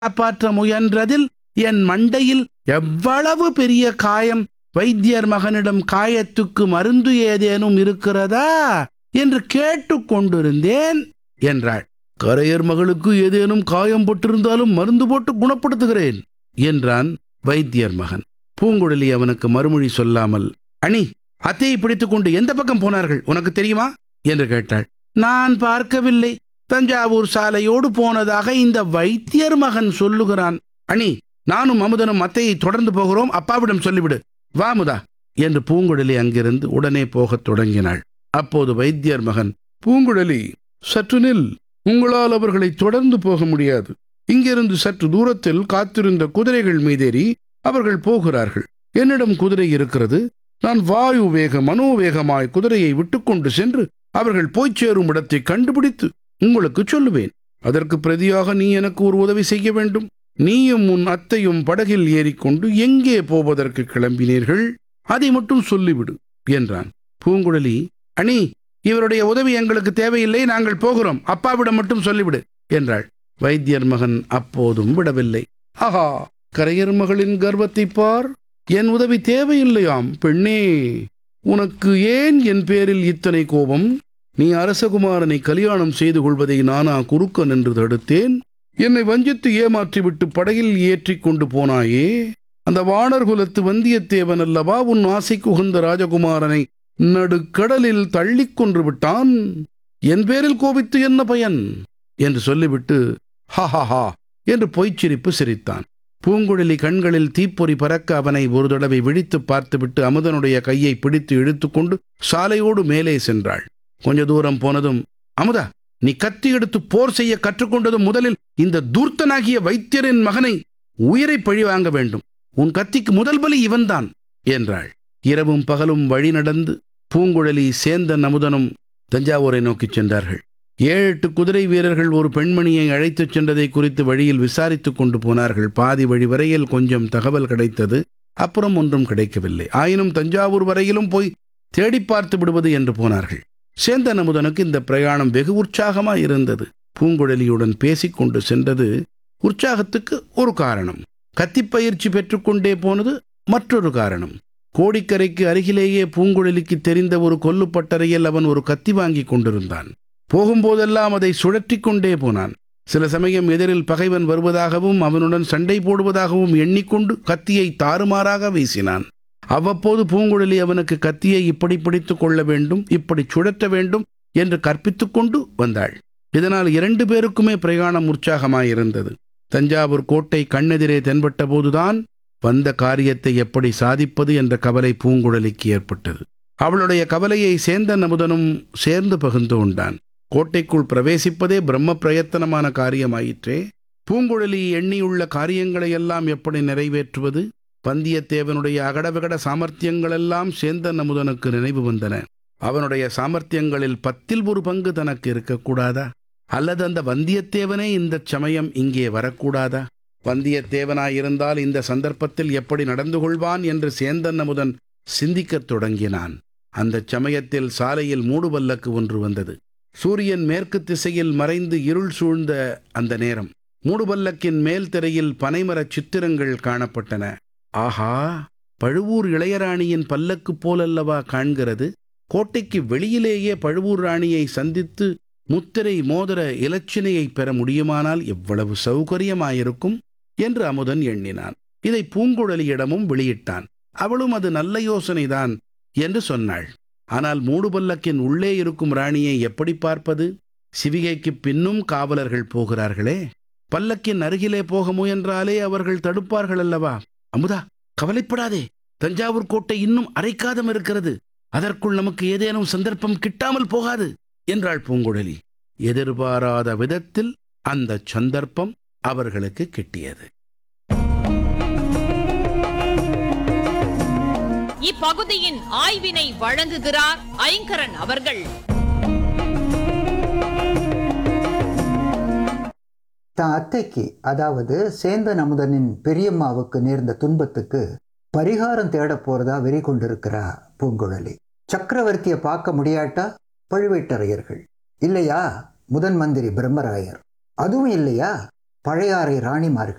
காப்பாற்ற முயன்றதில் என் மண்டையில் எவ்வளவு பெரிய காயம் வைத்தியர் மகனிடம் காயத்துக்கு மருந்து ஏதேனும் இருக்கிறதா என்று கேட்டுக் கொண்டிருந்தேன் என்றாள் கரையர் மகளுக்கு ஏதேனும் காயம் பட்டிருந்தாலும் மருந்து போட்டு குணப்படுத்துகிறேன் என்றான் வைத்தியர் மகன் பூங்குழலி அவனுக்கு மறுமொழி சொல்லாமல் அணி அத்தையை பிடித்துக் கொண்டு எந்த பக்கம் போனார்கள் உனக்கு தெரியுமா என்று கேட்டாள் நான் பார்க்கவில்லை தஞ்சாவூர் சாலையோடு போனதாக இந்த வைத்தியர் மகன் சொல்லுகிறான் அணி நானும் அமுதனும் அத்தையை தொடர்ந்து போகிறோம் அப்பாவிடம் சொல்லிவிடு வா முதா என்று பூங்குழலி அங்கிருந்து உடனே போகத் தொடங்கினாள் அப்போது வைத்தியர் மகன் பூங்குழலி சற்று நில் உங்களால் அவர்களை தொடர்ந்து போக முடியாது இங்கிருந்து சற்று தூரத்தில் காத்திருந்த குதிரைகள் மீதேறி அவர்கள் போகிறார்கள் என்னிடம் குதிரை இருக்கிறது நான் வாயு வேக மனோவேகமாய் குதிரையை விட்டுக்கொண்டு சென்று அவர்கள் போய்ச் சேரும் இடத்தை கண்டுபிடித்து உங்களுக்கு சொல்லுவேன் அதற்கு பிரதியாக நீ எனக்கு ஒரு உதவி செய்ய வேண்டும் நீயும் உன் அத்தையும் படகில் ஏறிக்கொண்டு எங்கே போவதற்கு கிளம்பினீர்கள் அதை மட்டும் சொல்லிவிடு என்றான் பூங்குழலி அணி இவருடைய உதவி எங்களுக்கு தேவையில்லை நாங்கள் போகிறோம் அப்பாவிடம் மட்டும் சொல்லிவிடு என்றாள் வைத்தியர் மகன் அப்போதும் விடவில்லை ஆஹா கரையர் மகளின் கர்வத்தை பார் என் உதவி தேவையில்லையாம் பெண்ணே உனக்கு ஏன் என் பேரில் இத்தனை கோபம் நீ அரசகுமாரனை கல்யாணம் செய்து கொள்வதை நானா குறுக்க நின்று தடுத்தேன் என்னை வஞ்சித்து ஏமாற்றிவிட்டு படகில் ஏற்றிக் கொண்டு போனாயே அந்த வாணர் குலத்து வந்தியத்தேவன் அல்லவா உன் ஆசைக்கு உகந்த ராஜகுமாரனை நடுக்கடலில் தள்ளிக் கொன்று விட்டான் என் பேரில் கோபித்து என்ன பயன் என்று சொல்லிவிட்டு ஹா ஹா ஹா என்று பொய்ச்சிரிப்பு சிரித்தான் பூங்குழலி கண்களில் தீப்பொறி பறக்க அவனை ஒரு தடவை விழித்து பார்த்துவிட்டு அமுதனுடைய கையை பிடித்து இழுத்துக்கொண்டு சாலையோடு மேலே சென்றாள் கொஞ்ச தூரம் போனதும் அமுதா நீ கத்தி எடுத்து போர் செய்ய கற்றுக்கொண்டதும் முதலில் இந்த தூர்த்தனாகிய வைத்தியரின் மகனை உயிரை பழி வாங்க வேண்டும் உன் கத்திக்கு முதல் பலி இவன்தான் என்றாள் இரவும் பகலும் வழி நடந்து பூங்குழலி சேந்தன் அமுதனும் தஞ்சாவூரை நோக்கிச் சென்றார்கள் ஏழு எட்டு குதிரை வீரர்கள் ஒரு பெண்மணியை அழைத்துச் சென்றதை குறித்து வழியில் விசாரித்துக் கொண்டு போனார்கள் பாதி வழி வரையில் கொஞ்சம் தகவல் கிடைத்தது அப்புறம் ஒன்றும் கிடைக்கவில்லை ஆயினும் தஞ்சாவூர் வரையிலும் போய் தேடி பார்த்து விடுவது என்று போனார்கள் சேந்தன் அமுதனுக்கு இந்த பிரயாணம் வெகு உற்சாகமாய் இருந்தது பூங்குழலியுடன் பேசிக்கொண்டு சென்றது உற்சாகத்துக்கு ஒரு காரணம் கத்திப்பயிற்சி பெற்றுக்கொண்டே போனது மற்றொரு காரணம் கோடிக்கரைக்கு அருகிலேயே பூங்குழலிக்கு தெரிந்த ஒரு கொல்லுப்பட்டறையில் அவன் ஒரு கத்தி வாங்கி கொண்டிருந்தான் போகும்போதெல்லாம் அதை சுழற்றி கொண்டே போனான் சில சமயம் எதிரில் பகைவன் வருவதாகவும் அவனுடன் சண்டை போடுவதாகவும் எண்ணிக்கொண்டு கத்தியை தாறுமாறாக வீசினான் அவ்வப்போது பூங்குழலி அவனுக்கு கத்தியை இப்படி பிடித்துக் கொள்ள வேண்டும் இப்படி சுழற்ற வேண்டும் என்று கற்பித்துக் கொண்டு வந்தாள் இதனால் இரண்டு பேருக்குமே பிரயாணம் உற்சாகமாயிருந்தது தஞ்சாவூர் கோட்டை கண்ணெதிரே தென்பட்ட போதுதான் வந்த காரியத்தை எப்படி சாதிப்பது என்ற கவலை பூங்குழலிக்கு ஏற்பட்டது அவளுடைய கவலையை சேந்தன் அமுதனும் சேர்ந்து பகிர்ந்து கொண்டான் கோட்டைக்குள் பிரவேசிப்பதே பிரம்ம பிரயத்தனமான காரியமாயிற்றே பூங்குழலி எண்ணியுள்ள காரியங்களையெல்லாம் எப்படி நிறைவேற்றுவது வந்தியத்தேவனுடைய அகடவிகட சாமர்த்தியங்களெல்லாம் சேந்தன் அமுதனுக்கு நினைவு வந்தன அவனுடைய சாமர்த்தியங்களில் பத்தில் ஒரு பங்கு தனக்கு இருக்கக்கூடாதா அல்லது அந்த வந்தியத்தேவனே இந்த சமயம் இங்கே வரக்கூடாதா வந்தியத்தேவனாயிருந்தால் இந்த சந்தர்ப்பத்தில் எப்படி நடந்து கொள்வான் என்று சேந்தன் அமுதன் சிந்திக்கத் தொடங்கினான் அந்த சமயத்தில் சாலையில் மூடுபல்லக்கு ஒன்று வந்தது சூரியன் மேற்கு திசையில் மறைந்து இருள் சூழ்ந்த அந்த நேரம் மூடுபல்லக்கின் மேல் திரையில் பனைமரச் சித்திரங்கள் காணப்பட்டன ஆஹா பழுவூர் இளையராணியின் பல்லக்கு போலல்லவா காண்கிறது கோட்டைக்கு வெளியிலேயே பழுவூர் ராணியை சந்தித்து முத்திரை மோதிர இலச்சினையை பெற முடியுமானால் எவ்வளவு சௌகரியமாயிருக்கும் என்று அமுதன் எண்ணினான் இதை பூங்குழலியிடமும் வெளியிட்டான் அவளும் அது நல்ல யோசனைதான் என்று சொன்னாள் ஆனால் மூடுபல்லக்கின் உள்ளே இருக்கும் ராணியை எப்படி பார்ப்பது சிவிகைக்கு பின்னும் காவலர்கள் போகிறார்களே பல்லக்கின் அருகிலே போக முயன்றாலே அவர்கள் தடுப்பார்கள் அல்லவா அமுதா கவலைப்படாதே தஞ்சாவூர் கோட்டை இன்னும் அரைக்காதம் இருக்கிறது அதற்குள் நமக்கு ஏதேனும் சந்தர்ப்பம் கிட்டாமல் போகாது என்றாள் பூங்குழலி எதிர்பாராத விதத்தில் அந்த சந்தர்ப்பம் அவர்களுக்கு கிட்டியது இப்பகுதியின் ஆய்வினை வழங்குகிறார் ஐங்கரன் அவர்கள் தான் அத்தைக்கு அதாவது சேந்தன் அமுதனின் பெரியம்மாவுக்கு நேர்ந்த துன்பத்துக்கு பரிகாரம் தேடப் போறதா வெறி கொண்டிருக்கிறா பூங்குழலி சக்கரவர்த்தியை பார்க்க முடியாட்டா பழுவேட்டரையர்கள் இல்லையா முதன் மந்திரி பிரம்மராயர் அதுவும் இல்லையா பழையாறை ராணிமார்கள்